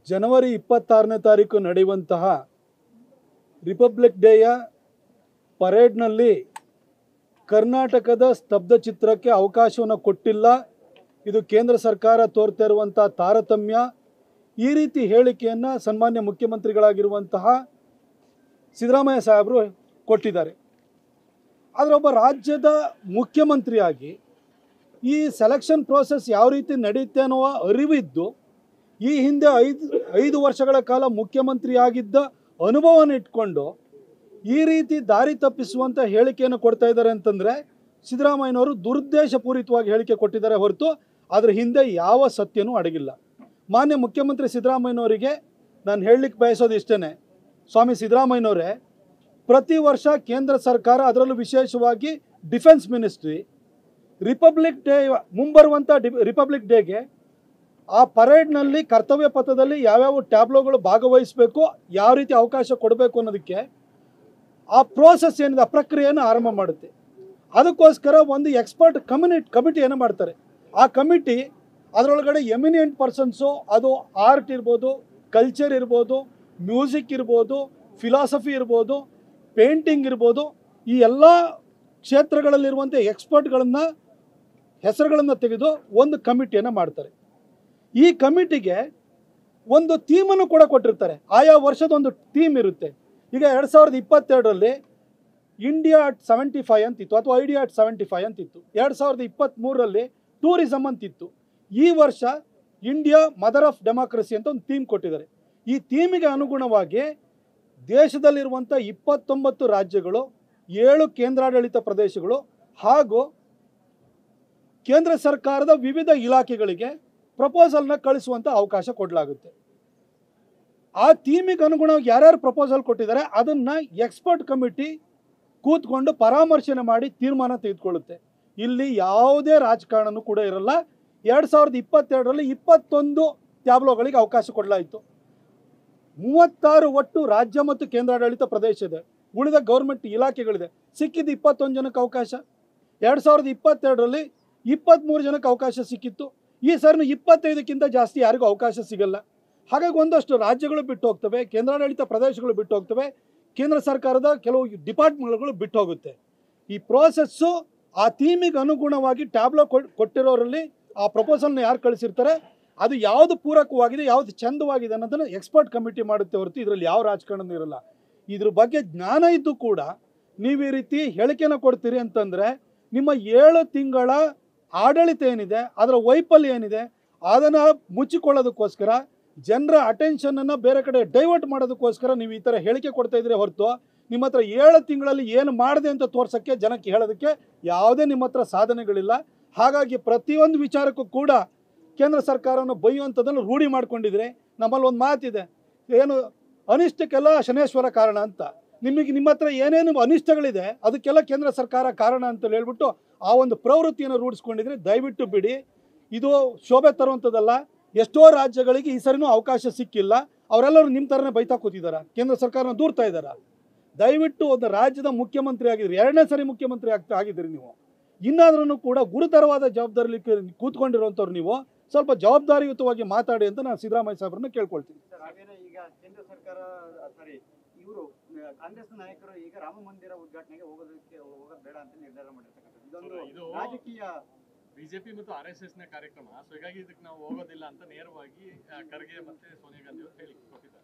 ಜನವರಿ ಇಪ್ಪತ್ತಾರನೇ ತಾರೀಕು ನಡೆಯುವಂತಹ ರಿಪಬ್ಲಿಕ್ ಡೇಯ ಪರೇಡ್ನಲ್ಲಿ ಕರ್ನಾಟಕದ ಸ್ತಬ್ಧ ಚಿತ್ರಕ್ಕೆ ಅವಕಾಶವನ್ನು ಕೊಟ್ಟಿಲ್ಲ ಇದು ಕೇಂದ್ರ ಸರ್ಕಾರ ತೋರ್ತಾ ಇರುವಂಥ ತಾರತಮ್ಯ ಈ ರೀತಿ ಹೇಳಿಕೆಯನ್ನು ಸನ್ಮಾನ್ಯ ಮುಖ್ಯಮಂತ್ರಿಗಳಾಗಿರುವಂತಹ ಸಿದ್ದರಾಮಯ್ಯ ಸಾಹೇಬರು ಕೊಟ್ಟಿದ್ದಾರೆ ಆದರೆ ಒಬ್ಬ ರಾಜ್ಯದ ಮುಖ್ಯಮಂತ್ರಿಯಾಗಿ ಈ ಸೆಲೆಕ್ಷನ್ ಪ್ರೋಸೆಸ್ ಯಾವ ರೀತಿ ನಡೆಯುತ್ತೆ ಅನ್ನುವ ಅರಿವಿದ್ದು ಈ ಹಿಂದೆ ಐದು ಐದು ವರ್ಷಗಳ ಕಾಲ ಮುಖ್ಯಮಂತ್ರಿಯಾಗಿದ್ದ ಅನುಭವನ ಇಟ್ಕೊಂಡು ಈ ರೀತಿ ದಾರಿ ತಪ್ಪಿಸುವಂಥ ಹೇಳಿಕೆಯನ್ನು ಕೊಡ್ತಾ ಇದ್ದಾರೆ ಅಂತಂದರೆ ಸಿದ್ದರಾಮಯ್ಯನವರು ದುರುದ್ದೇಶಪೂರಿತವಾಗಿ ಹೇಳಿಕೆ ಕೊಟ್ಟಿದ್ದಾರೆ ಹೊರತು ಅದರ ಹಿಂದೆ ಯಾವ ಸತ್ಯನೂ ಅಡಗಿಲ್ಲ ಮಾನ್ಯ ಮುಖ್ಯಮಂತ್ರಿ ಸಿದ್ದರಾಮಯ್ಯನವರಿಗೆ ನಾನು ಹೇಳಲಿಕ್ಕೆ ಬಯಸೋದು ಇಷ್ಟೇ ಸ್ವಾಮಿ ಸಿದ್ದರಾಮಯ್ಯನವರೇ ಪ್ರತಿ ವರ್ಷ ಕೇಂದ್ರ ಸರ್ಕಾರ ಅದರಲ್ಲೂ ವಿಶೇಷವಾಗಿ ಡಿಫೆನ್ಸ್ ಮಿನಿಸ್ಟ್ರಿ ರಿಪಬ್ಲಿಕ್ ಡೇ ಮುಂಬರುವಂಥ ಡಿ ರಿಪಬ್ಲಿಕ್ ಡೇಗೆ ಆ ಪರೇಡ್ನಲ್ಲಿ ಕರ್ತವ್ಯ ಪಥದಲ್ಲಿ ಯಾವ್ಯಾವ ಟ್ಯಾಬ್ಲೋಗಳು ಭಾಗವಹಿಸಬೇಕು ಯಾವ ರೀತಿ ಅವಕಾಶ ಕೊಡಬೇಕು ಅನ್ನೋದಕ್ಕೆ ಆ ಪ್ರೋಸೆಸ್ ಏನಿದೆ ಆ ಪ್ರಕ್ರಿಯೆಯನ್ನು ಆರಂಭ ಮಾಡುತ್ತೆ ಅದಕ್ಕೋಸ್ಕರ ಒಂದು ಎಕ್ಸ್ಪರ್ಟ್ ಕಮ್ಯುನಿ ಕಮಿಟಿಯನ್ನು ಮಾಡ್ತಾರೆ ಆ ಕಮಿಟಿ ಅದರೊಳಗಡೆ ಎಮಿನಿಯಂಟ್ ಪರ್ಸನ್ಸು ಅದು ಆರ್ಟ್ ಇರ್ಬೋದು ಕಲ್ಚರ್ ಇರ್ಬೋದು ಮ್ಯೂಸಿಕ್ ಇರ್ಬೋದು ಫಿಲಾಸಫಿ ಇರ್ಬೋದು ಪೇಂಟಿಂಗ್ ಇರ್ಬೋದು ಈ ಎಲ್ಲ ಕ್ಷೇತ್ರಗಳಲ್ಲಿರುವಂಥ ಎಕ್ಸ್ಪರ್ಟ್ಗಳನ್ನು ಹೆಸರುಗಳನ್ನು ತೆಗೆದು ಒಂದು ಕಮಿಟಿಯನ್ನು ಮಾಡ್ತಾರೆ ಈ ಕಮಿಟಿಗೆ ಒಂದು ಥೀಮನ್ನು ಕೂಡ ಕೊಟ್ಟಿರ್ತಾರೆ ಆಯಾ ವರ್ಷದ ಒಂದು ಥೀಮ್ ಇರುತ್ತೆ ಈಗ ಎರಡು ಸಾವಿರದ ಇಪ್ಪತ್ತೆರಡರಲ್ಲಿ ಇಂಡಿಯಾ ಅಟ್ ಸೆವೆಂಟಿ ಫೈವ್ ಅಂತಿತ್ತು ಅಥವಾ ಐಡಿಯಾ ಅಟ್ ಸೆವೆಂಟಿ ಫೈವ್ ಅಂತಿತ್ತು ಎರಡು ಸಾವಿರದ ಇಪ್ಪತ್ತ್ಮೂರರಲ್ಲಿ ಟೂರಿಸಮ್ ಅಂತಿತ್ತು ಈ ವರ್ಷ ಇಂಡಿಯಾ ಮದರ್ ಆಫ್ ಡೆಮಾಕ್ರಸಿ ಅಂತ ಒಂದು ಥೀಮ್ ಕೊಟ್ಟಿದ್ದಾರೆ ಈ ಥೀಮಿಗೆ ಅನುಗುಣವಾಗಿ ದೇಶದಲ್ಲಿರುವಂಥ ಇಪ್ಪತ್ತೊಂಬತ್ತು ರಾಜ್ಯಗಳು ಏಳು ಕೇಂದ್ರಾಡಳಿತ ಪ್ರದೇಶಗಳು ಹಾಗೂ ಕೇಂದ್ರ ಸರ್ಕಾರದ ವಿವಿಧ ಇಲಾಖೆಗಳಿಗೆ ಪ್ರಪೋಸಲ್ನ ಕಳಿಸುವಂಥ ಅವಕಾಶ ಕೊಡಲಾಗುತ್ತೆ ಆ ಥೀಮಿಗೆ ಅನುಗುಣವಾಗಿ ಯಾರ್ಯಾರು ಪ್ರಪೋಸಲ್ ಕೊಟ್ಟಿದ್ದಾರೆ ಅದನ್ನು ಎಕ್ಸ್ಪರ್ಟ್ ಕಮಿಟಿ ಕೂತ್ಕೊಂಡು ಪರಾಮರ್ಶನೆ ಮಾಡಿ ತೀರ್ಮಾನ ತೆಗೆದುಕೊಳ್ಳುತ್ತೆ ಇಲ್ಲಿ ಯಾವುದೇ ರಾಜಕಾರಣನೂ ಕೂಡ ಇರಲ್ಲ ಎರಡು ಸಾವಿರದ ಇಪ್ಪತ್ತೆರಡರಲ್ಲಿ ಇಪ್ಪತ್ತೊಂದು ಟ್ಯಾಬ್ಲೋಗಳಿಗೆ ಅವಕಾಶ ಕೊಡಲಾಯಿತು ಮೂವತ್ತಾರು ಒಟ್ಟು ರಾಜ್ಯ ಮತ್ತು ಕೇಂದ್ರಾಡಳಿತ ಪ್ರದೇಶ ಇದೆ ಉಳಿದ ಗೌರ್ಮೆಂಟ್ ಇಲಾಖೆಗಳಿದೆ ಸಿಕ್ಕಿದ್ದು ಇಪ್ಪತ್ತೊಂದು ಜನಕ್ಕೆ ಅವಕಾಶ ಎರಡು ಸಾವಿರದ ಇಪ್ಪತ್ತೆರಡರಲ್ಲಿ ಇಪ್ಪತ್ತ್ಮೂರು ಜನಕ್ಕೆ ಅವಕಾಶ ಸಿಕ್ಕಿತ್ತು ಈ ಸರ್ನು ಇಪ್ಪತ್ತೈದಕ್ಕಿಂತ ಜಾಸ್ತಿ ಯಾರಿಗೂ ಅವಕಾಶ ಸಿಗಲ್ಲ ಹಾಗಾಗಿ ಒಂದಷ್ಟು ರಾಜ್ಯಗಳು ಬಿಟ್ಟು ಹೋಗ್ತವೆ ಕೇಂದ್ರಾಡಳಿತ ಪ್ರದೇಶಗಳು ಬಿಟ್ಟು ಹೋಗ್ತವೆ ಕೇಂದ್ರ ಸರ್ಕಾರದ ಕೆಲವು ಡಿಪಾರ್ಟ್ಮೆಂಟ್ಗಳು ಬಿಟ್ಟು ಹೋಗುತ್ತೆ ಈ ಪ್ರೋಸೆಸ್ಸು ಆ ಥೀಮಿಗೆ ಅನುಗುಣವಾಗಿ ಟ್ಯಾಬ್ಲೋ ಕೊಟ್ಟಿರೋರಲ್ಲಿ ಆ ಪ್ರಪೋಸಲ್ನ ಯಾರು ಕಳಿಸಿರ್ತಾರೆ ಅದು ಯಾವುದು ಪೂರಕವಾಗಿದೆ ಯಾವುದು ಚಂದವಾಗಿದೆ ಅನ್ನೋದನ್ನು ಎಕ್ಸ್ಪರ್ಟ್ ಕಮಿಟಿ ಮಾಡುತ್ತೆ ಹೊರತು ಇದರಲ್ಲಿ ಯಾವ ರಾಜಕಾರಣನೂ ಇರಲ್ಲ ಇದ್ರ ಬಗ್ಗೆ ಜ್ಞಾನ ಇದ್ದು ಕೂಡ ನೀವು ಈ ರೀತಿ ಹೇಳಿಕೆನ ಕೊಡ್ತೀರಿ ಅಂತಂದರೆ ನಿಮ್ಮ ಏಳು ತಿಂಗಳ ಆಡಳಿತ ಏನಿದೆ ಅದರ ವೈಫಲ್ಯ ಏನಿದೆ ಅದನ್ನು ಮುಚ್ಚಿಕೊಳ್ಳೋದಕ್ಕೋಸ್ಕರ ಜನರ ಅಟೆನ್ಷನನ್ನು ಬೇರೆ ಕಡೆ ಡೈವರ್ಟ್ ಮಾಡೋದಕ್ಕೋಸ್ಕರ ನೀವು ಈ ಥರ ಹೇಳಿಕೆ ಕೊಡ್ತಾ ಇದ್ದೀರಿ ಹೊರತು ನಿಮ್ಮ ಹತ್ರ ಏಳು ತಿಂಗಳಲ್ಲಿ ಏನು ಮಾಡಿದೆ ಅಂತ ತೋರ್ಸೋಕ್ಕೆ ಜನಕ್ಕೆ ಹೇಳೋದಕ್ಕೆ ಯಾವುದೇ ನಿಮ್ಮ ಹತ್ರ ಸಾಧನೆಗಳಿಲ್ಲ ಹಾಗಾಗಿ ಪ್ರತಿಯೊಂದು ವಿಚಾರಕ್ಕೂ ಕೂಡ ಕೇಂದ್ರ ಸರ್ಕಾರವನ್ನು ಬೈಯುವಂಥದ್ದನ್ನು ರೂಢಿ ಮಾಡ್ಕೊಂಡಿದ್ರೆ ನಮ್ಮಲ್ಲಿ ಒಂದು ಮಾತಿದೆ ಏನು ಅನಿಷ್ಟಕ್ಕೆಲ್ಲ ಶನೇಶ್ವರ ಕಾರಣ ಅಂತ ನಿಮಗೆ ನಿಮ್ಮ ಹತ್ರ ಏನೇನು ಅನಿಷ್ಟಗಳಿದೆ ಅದಕ್ಕೆಲ್ಲ ಕೇಂದ್ರ ಸರ್ಕಾರ ಕಾರಣ ಅಂತ ಹೇಳ್ಬಿಟ್ಟು ಆ ಒಂದು ಪ್ರವೃತ್ತಿಯನ್ನು ರೂಢಿಸ್ಕೊಂಡಿದ್ರೆ ದಯವಿಟ್ಟು ಬಿಡಿ ಇದು ಶೋಭೆ ತರುವಂಥದ್ದಲ್ಲ ಎಷ್ಟೋ ರಾಜ್ಯಗಳಿಗೆ ಈ ಸರಿನೂ ಅವಕಾಶ ಸಿಕ್ಕಿಲ್ಲ ಅವರೆಲ್ಲರೂ ನಿಮ್ಮ ಥರನೇ ಬೈತಾ ಕೂತಿದ್ದಾರೆ ಕೇಂದ್ರ ಸರ್ಕಾರನ ದೂರ್ತಾ ಇದ್ದಾರೆ ದಯವಿಟ್ಟು ಒಂದು ರಾಜ್ಯದ ಮುಖ್ಯಮಂತ್ರಿ ಆಗಿದ್ರಿ ಎರಡನೇ ಸರಿ ಮುಖ್ಯಮಂತ್ರಿ ಆಗ್ತಾ ಆಗಿದ್ದೀರಿ ನೀವು ಇನ್ನಾದ್ರೂ ಕೂಡ ಗುರುತರವಾದ ಜವಾಬ್ದಾರಿ ಕೂತ್ಕೊಂಡಿರುವಂಥವ್ರು ನೀವು ಸ್ವಲ್ಪ ಜವಾಬ್ದಾರಿಯುತವಾಗಿ ಮಾತಾಡಿ ಅಂತ ನಾನು ಸಿದ್ದರಾಮಯ್ಯ ಸಾಹೇಬ್ರನ್ನ ಕೇಳ್ಕೊಳ್ತೀನಿ ಸರ್ ಹಾಗೇನೆ ಈಗ ಕೇಂದ್ರ ಸರ್ಕಾರ ಸಾರಿ ಇವರು ಕಾಂಗ್ರೆಸ್ ನಾಯಕರು ಈಗ ರಾಮ ಮಂದಿರ ಉದ್ಘಾಟನೆಗೆ ಹೋಗೋದಕ್ಕೆ ಹೋಗೋದು ಬೇಡ ಅಂತ ನಿರ್ಧಾರ ಮಾಡಿರ್ತಕ್ಕಂಥದ್ದು ಇದೊಂದು ಇದು ರಾಜಕೀಯ ಬಿಜೆಪಿ ಮತ್ತು ಆರ್ ಎಸ್ ಎಸ್ ನ ಕಾರ್ಯಕ್ರಮ ಸೊ ಹೀಗಾಗಿ ಇದಕ್ಕೆ ನಾವು ಹೋಗೋದಿಲ್ಲ ಅಂತ ನೇರವಾಗಿ ಆ, ಖರ್ಗೆ ಮತ್ತೆ ಸೋನಿಯಾ ಗಾಂಧಿ ಅವರು ಹೇಳಿ ಕೊಟ್ಟಿದ್ದಾರೆ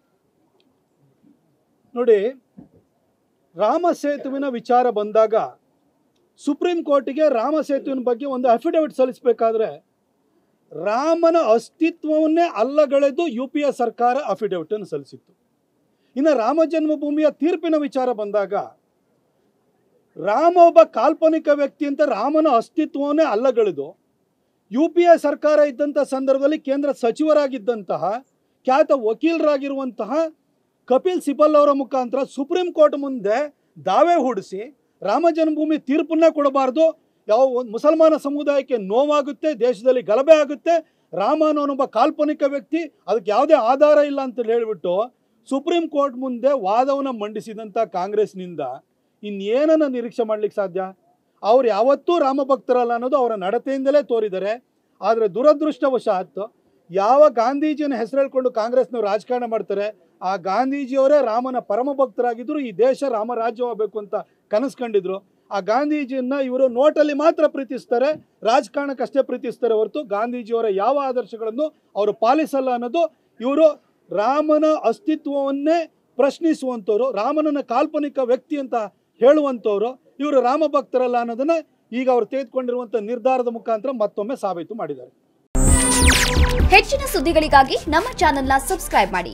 ನೋಡಿ ರಾಮ ಸೇತುವಿನ ವಿಚಾರ ಬಂದಾಗ ಸುಪ್ರೀಂ ಕೋರ್ಟಿಗೆ ರಾಮ ಸೇತುವಿನ ಬಗ್ಗೆ ಒಂದು ಅಫಿಡವಿಟ್ ಸಲ್ಲಿಸಬೇಕಾದ್ರೆ ರಾಮನ ಅಸ್ತಿತ್ವವನ್ನೇ ಅಲ್ಲಗಳೆದು ಯು ಪಿ ಎ ಸರ್ಕಾರ ಅಫಿಡವಿಟನ್ನು ಸಲ್ಲಿಸಿತ್ತು ಇನ್ನು ರಾಮ ಜನ್ಮಭೂಮಿಯ ತೀರ್ಪಿನ ವಿಚಾರ ಬಂದಾಗ ರಾಮ ಒಬ್ಬ ಕಾಲ್ಪನಿಕ ವ್ಯಕ್ತಿ ಅಂತ ರಾಮನ ಅಸ್ತಿತ್ವವನ್ನೇ ಅಲ್ಲಗಳೆದು ಯು ಪಿ ಎ ಸರ್ಕಾರ ಇದ್ದಂಥ ಸಂದರ್ಭದಲ್ಲಿ ಕೇಂದ್ರ ಸಚಿವರಾಗಿದ್ದಂತಹ ಖ್ಯಾತ ವಕೀಲರಾಗಿರುವಂತಹ ಕಪಿಲ್ ಸಿಬಲ್ ಅವರ ಮುಖಾಂತರ ಸುಪ್ರೀಂ ಕೋರ್ಟ್ ಮುಂದೆ ದಾವೆ ಹೂಡಿಸಿ ರಾಮ ಜನ್ಮಭೂಮಿ ತೀರ್ಪನ್ನ ಕೊಡಬಾರ್ದು ಯಾವ ಒಂದು ಮುಸಲ್ಮಾನ ಸಮುದಾಯಕ್ಕೆ ನೋವಾಗುತ್ತೆ ದೇಶದಲ್ಲಿ ಗಲಭೆ ಆಗುತ್ತೆ ರಾಮ ಅನ್ನೋನೊಬ್ಬ ಕಾಲ್ಪನಿಕ ವ್ಯಕ್ತಿ ಅದಕ್ಕೆ ಯಾವುದೇ ಆಧಾರ ಇಲ್ಲ ಅಂತ ಹೇಳಿಬಿಟ್ಟು ಸುಪ್ರೀಂ ಕೋರ್ಟ್ ಮುಂದೆ ವಾದವನ್ನು ಮಂಡಿಸಿದಂಥ ಕಾಂಗ್ರೆಸ್ನಿಂದ ಇನ್ನೇನನ್ನು ನಿರೀಕ್ಷೆ ಮಾಡ್ಲಿಕ್ಕೆ ಸಾಧ್ಯ ಅವ್ರು ಯಾವತ್ತೂ ರಾಮ ಭಕ್ತರಲ್ಲ ಅನ್ನೋದು ಅವರ ನಡತೆಯಿಂದಲೇ ತೋರಿದ್ದಾರೆ ಆದರೆ ದುರದೃಷ್ಟವಶಾತ್ ಯಾವ ಗಾಂಧೀಜಿಯನ್ನು ಹೆಸರು ಹೇಳ್ಕೊಂಡು ಕಾಂಗ್ರೆಸ್ನವ್ರು ರಾಜಕಾರಣ ಮಾಡ್ತಾರೆ ಆ ಗಾಂಧೀಜಿಯವರೇ ರಾಮನ ಪರಮ ಭಕ್ತರಾಗಿದ್ದರು ಈ ದೇಶ ರಾಮರಾಜ್ಯವಾಗಬೇಕು ಅಂತ ಕನಸು ಕಂಡಿದ್ರು ಆ ಗಾಂಧೀಜಿಯನ್ನ ಇವರು ನೋಟಲ್ಲಿ ಮಾತ್ರ ಪ್ರೀತಿಸ್ತಾರೆ ರಾಜಕಾರಣಕ್ಕಷ್ಟೇ ಪ್ರೀತಿಸ್ತಾರೆ ಹೊರತು ಗಾಂಧೀಜಿಯವರ ಯಾವ ಆದರ್ಶಗಳನ್ನು ಅವರು ಪಾಲಿಸಲ್ಲ ಅನ್ನೋದು ಇವರು ರಾಮನ ಅಸ್ತಿತ್ವವನ್ನೇ ಪ್ರಶ್ನಿಸುವಂಥವ್ರು ರಾಮನನ್ನ ಕಾಲ್ಪನಿಕ ವ್ಯಕ್ತಿ ಅಂತ ಹೇಳುವಂಥವ್ರು ಇವರು ರಾಮ ಭಕ್ತರಲ್ಲ ಅನ್ನೋದನ್ನ ಈಗ ಅವರು ತೆಗೆದುಕೊಂಡಿರುವಂಥ ನಿರ್ಧಾರದ ಮುಖಾಂತರ ಮತ್ತೊಮ್ಮೆ ಸಾಬೀತು ಮಾಡಿದ್ದಾರೆ ಹೆಚ್ಚಿನ ಸುದ್ದಿಗಳಿಗಾಗಿ ನಮ್ಮ ಚಾನೆಲ್ನ ಸಬ್ಸ್ಕ್ರೈಬ್ ಮಾಡಿ